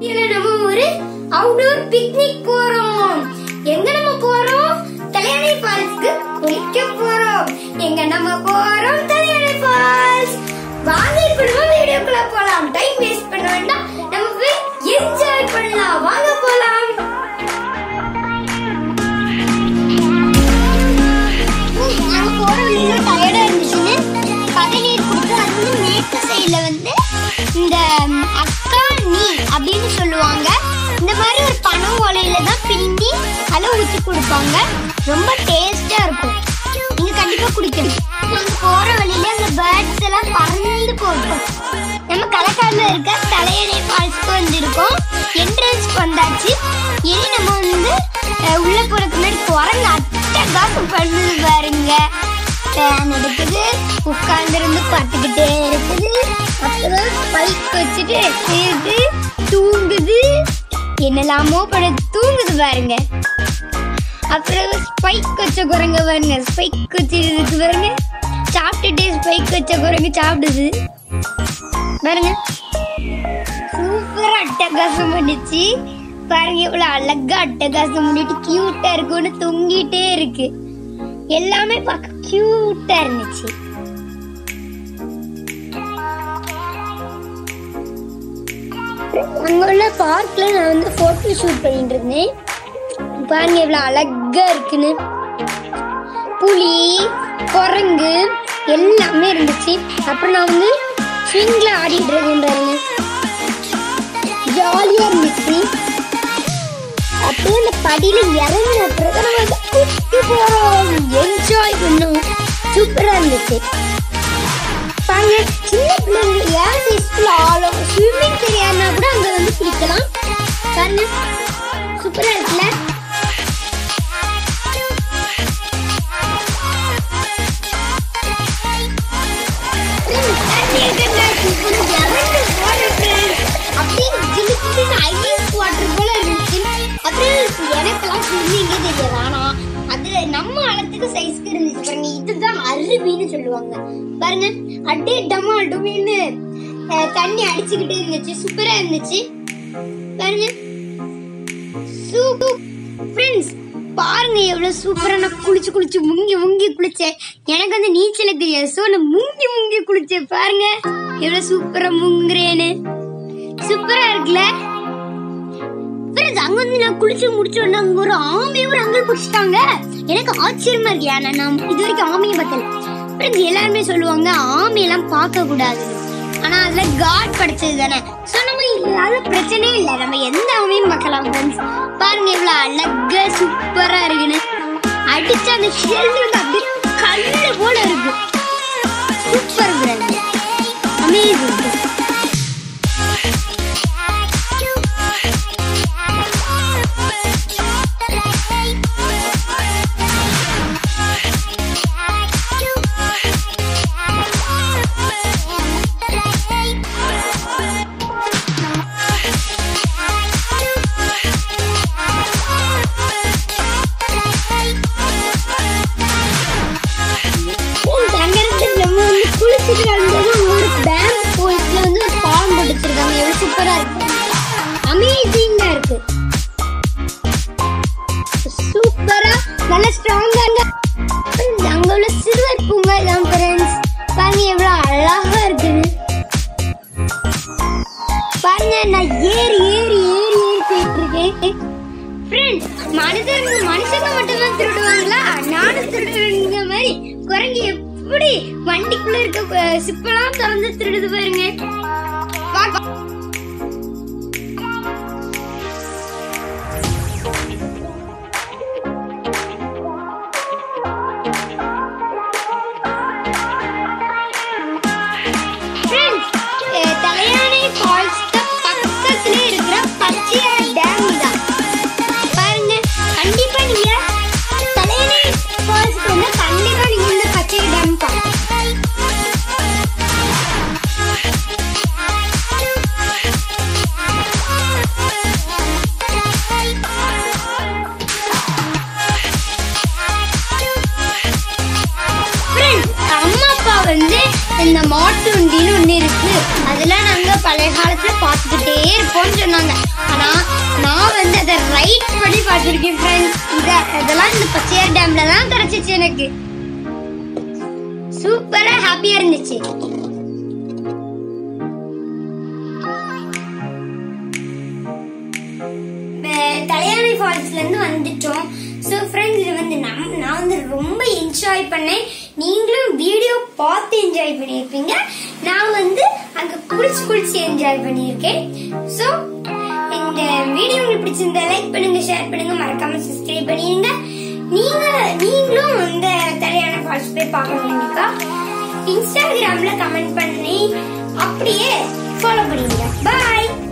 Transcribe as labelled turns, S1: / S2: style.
S1: இதுல நம்ம ஒரு அவுட்டோர் பிக்னிக் போறோம் எங்க நம்ம போறோம் தலையாணை ஃபால்ஸ்க்கு குளிக்க போறோம் எங்க நம்ம போறோம் தலையாணை ஃபால்ஸ் வாங்க இப்ப நம்ம வீடியோக்குள்ள போலாம் டைம் வேஸ்ட் பண்ண வேண்டாம் நம்ம போய் என்ஜாய் பண்ணலாம் வாங்க போலாம் நாங்க போற வழியில டயர்டா இருந்துச்சுன்னு பதநீர் குடிச்சு அது வந்து மேற்கு சைடுல வந்து இந்த ம், அக்கா நீ அப்படின்னு சொல்லுவாங்க இந்த மாதிரி ஒரு பனை ஓலையில தான் பின்னி அதில் ஊற்றி கொடுப்பாங்க ரொம்ப டேஸ்டா இருக்கும் நீங்க கண்டிப்பா குடிக்கணும் நாங்க போற வழியில அந்த பேர்ட்ஸ் எல்லாம் பறந்து போகும் நம்ம களக்காடுல இருக்க தலையணை ஃபால்ஸ்க்கு வந்திருக்கோம் என்ட்ரன்ஸ் வந்தாச்சு இனி நம்ம வந்து அஹ், உள்ள போறதுக்கு முன்னாடி குரங்கு அட்டகாசம் பண்ணுது பாருங்க ஃபேன் எடுக்குது உட்கார்ந்துருந்து பார்த்துக்கிட்டே இருக்குது அப்புறம் பைக் வச்சுட்டு இருக்குது தூங்குது என்னெல்லாமோ பண்ண தூங்குது பாருங்க அப்புறம் ஸ்பைக் வச்ச குரங்க பாருங்க ஸ்பைக் வச்சு இருக்கு பாருங்க சாப்பிட்டுட்டே ஸ்பைக் வச்ச குரங்கு சாப்பிடுது பாருங்க சூப்பரா அட்டகாசம் பண்ணிச்சு பாருங்க இவ்வளவு அழகா அட்டகாசம் பண்ணிட்டு கியூட்டா இருக்கும்னு தொங்கிட்டே இருக்கு எல்லாமே பார்க்க கியூட்டா இருந்துச்சு அங்க உள்ள பார்க்ல நான் வந்து போட்டோ ஷூட் பண்ணிட்டு இருந்தேன் பாருங்க இவ்வளவு அழகா இருக்குன்னு புலி குரங்கு எல்லாமே இருந்துச்சு அப்புறம் நான் வந்து ஸ்விங்ல ஆடிட்டு இருக்கேன் பாருங்க ஜாலியா இருந்துச்சு அப்படியே அந்த படியில இறங்கி அப்புறம் நம்ம வந்து குளிக்க போறோம் என்ஜாய் பண்ணோம் சூப்பரா இருந்துச்சு பாருங்க சின்ன பிள்ளைங்க ஏன் சைஸ்க்குள்ள ஆளும் ஸ்விம்மிங் தெரியாதுன்னா கூட அங்க வந்து குளிக்கலாம் பாருங்க சூப்பரா இருக்குல்ல நம்ம அளத்துக்கு சைஸ்க்கு இருந்துச்சு பாருங்க இதுதான் அருவின்னு சொல்லுவாங்க பாருங்க அட்டே டமா டுமின்னு அஹ், தண்ணி அடிச்சுக்கிட்டே இருந்துச்சு சூப்பரா இருந்துச்சு பாருங்க சூப்பர் ஃப்ரெண்ட்ஸ் பாருங்க எவ்வளவு சூப்பரா நான் குளிச்சு குளிச்சு முங்கி முங்கி குளிச்சேன் எனக்கு வந்து நீச்சல தெரியாது சோ நான் முங்கி முங்கி குளிச்சேன் பாருங்க எவ்வளவு சூப்பரா முங்குறேன்னு சூப்பரா இருக்குல்ல ஃப்ரெண்ட்ஸ் அங்க வந்து நான் குளிச்சு முடிச்ச உடனே அங்க ஒரு ஆமையை ஒரு அங்கல் பிடிச்சிட்டாங்க எனக்கு ஆச்சரியமா இருக்கு ஏன்னா நான் இது வரைக்கும் ஆமையை பார்த்தல ஃப்ரெண்ட்ஸ் எல்லாருமே சொல்லுவாங்க ஆமையெல்லாம் பார்க்க கூடாது ஆனா அதுல காட் படைச்சது தானே சோ நம்ம இல்லாத பிரச்சனையே இல்லை நம்ம எந்த ஆமையும் பார்க்கலாம் ஃப்ரெண்ட்ஸ் பாருங்க இவ்வளவு அழகா சூப்பரா இருக்குன்னு அடிச்ச அந்த ஷெல் வந்து அப்படியே கல்லு போல இருக்கு சூப்பர் ஃப்ரெண்ட்ஸ் அமேசிங் அங்க இருந்து நம்ம வந்து குளிச்சுட்டு வந்தது ஒரு டேம் போயிட்டுல வந்து ஒரு பாலம் போட்டுச்சிருக்காங்க எவ்வளவு சூப்பரா இருக்கு அமேசிங்கா இருக்கு சூப்பரா நல்ல ஸ்ட்ராங்கா அங்க உள்ள சிறுவர் பூங்கா இதான் ஃப்ரெண்ட்ஸ் பாருங்க எவ்வளவு அழகா இருக்குன்னு பாருங்க நான் ஏறி ஏறி ஏறி ஏறி போயிட்டு இருக்கேன் ஃப்ரெண்ட்ஸ் மனிதர்கள் மனுஷங்க மட்டும்தான் திருடுவாங்களா நானும் திருடுறேங்க மாதிரி குரங்கு எப்படி வண்டிக்குள்ள இருக்க அஹ், சிப்பெல்லாம் திறந்து திருடுது பாருங்க வா- வா. Friends, அஹ், தலையானை ஃபால்ஸ் பக்கத்துல இருக்கிற பச்சையார் டேம் தான் பாருங்க கண்டிப்பா நீங்க தலையணை ஃபால்ஸ்க்கு வந்து கண்டிப்பா நீங்க இந்த பச்சை டேம் பார்க்கணும் Friends, அம்மா அப்பா வந்து இந்த மாட்டு வண்டின்னு ஒண்ணு இருக்கு அதெல்லாம் நாங்க பழைய காலத்துல பார்த்துக்கிட்டே பார்த்துட்டே இருப்போம்னு சொன்னாங்க ஆனா நான் வந்து அதை ரைட் பண்ணி பார்த்துருக்கேன் ஃப்ரெண்ட்ஸ் இத இதெல்லாம் இந்த பச்சையார் டேம்ல தான் கிடைச்சிச்சு எனக்கு சூப்பரா ஹாப்பியா இருந்துச்சு அஹ் தலையாணி ஃபால்ஸ்ல இருந்து வந்துட்டோம் ஸோ ஃப்ரெண்ட்ஸ் இது வந்து நம் நான் வந்து ரொம்ப என்ஜாய் பண்ணேன் நீங்களும் வீடியோ பார்த்து என்ஜாய் பண்ணியிருப்பீங்க நான் வந்து அங்க குளிச்சு குளிச்சு என்ஜாய் பண்ணியிருக்கேன் ஸோ இந்த வீடியோ உங்களுக்கு பிடிச்சிருந்தா லைக் பண்ணுங்க ஷேர் பண்ணுங்க மறக்காம சப்ஸ்கிரைப் பண்ணிடுங்க நீங்க நீங்களும் இந்த தலையாணி ஃபால்ஸ் போய் பார்க்கணும் கண்டிப்பா இன்ஸ்டாகிராம்ல கமெண்ட் பண்ணி அப்படியே ஃபாலோ பண்ணிடுங்க பாய்